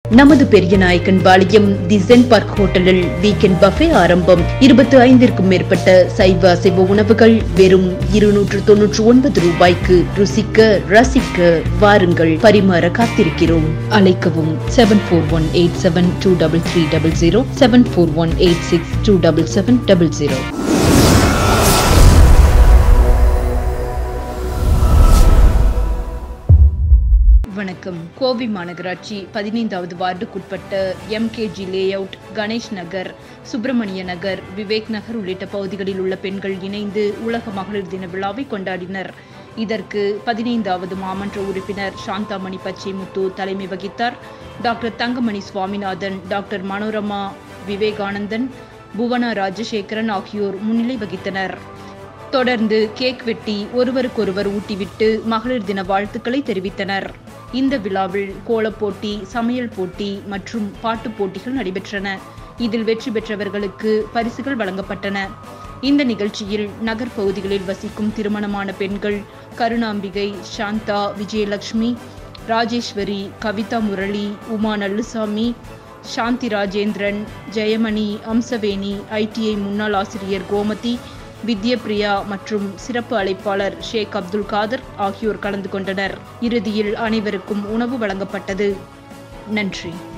நமது Periyanaickenpalayam the Zen park ஹோட்டலில் weekend buffet ஆரம்பம் இருபத்தி ஐந்திற்கும் மேற்பட்ட சைவ அசைவ உணவுகள் வெறும் இருநூற்று தொன்னூற்று ஒன்பது ரூபாய்க்கு ருசிக்க ரசிக்க வாருங்கள் பரிமாற காத்திருக்கிறோம் அழைக்கவும் seven four one eight seven two double three double zero seven four one eight six two double seven double zero வணக்கம் கோவை மாநகராட்சி பதினைந்தாவது வார்டுக்குட்பட்ட எம்கேஜி லேஅவுட் கணேஷ் நகர் சுப்பிரமணிய நகர் விவேக் நகர் உள்ளிட்ட பகுதிகளில் உள்ள பெண்கள் இணைந்து உலக மகளிர் தின விழாவை கொண்டாடினர் இதற்கு பதினைந்தாவது மாமன்ற உறுப்பினர் சாந்தாமணி பச்சைமுத்து தலைமை வகித்தார் டாக்டர் தங்கமணி சுவாமிநாதன் டாக்டர் மனோரமா விவேகானந்தன் புவனா ராஜசேகரன் ஆகியோர் முன்னிலை வகித்தனர் தொடர்ந்து கேக் வெட்டி ஒருவருக்கொருவர் ஊட்டிவிட்டு மகளிர் தின வாழ்த்துக்களை தெரிவித்தனர் இந்த விழாவில் கோலப்போட்டி சமையல் போட்டி மற்றும் பாட்டுப் போட்டிகள் நடைபெற்றன இதில் வெற்றி பெற்றவர்களுக்கு பரிசுகள் வழங்கப்பட்டன இந்த நிகழ்ச்சியில் நகர் பகுதிகளில் வசிக்கும் திருமணமான பெண்கள் கருணாம்பிகை சாந்தா விஜயலட்சுமி ராஜேஸ்வரி கவிதா முரளி உமா நல்லுசாமி சாந்தி ராஜேந்திரன் ஜெயமணி அம்சவேணி ஐடிஐ முன்னாள் ஆசிரியர் கோமதி வித்யபிரியா மற்றும் சிறப்பு அழைப்பாளர் ஷேக் அப்துல் காதர் ஆகியோர் கலந்து கொண்டனர் இறுதியில் அனைவருக்கும் உணவு வழங்கப்பட்டது நன்றி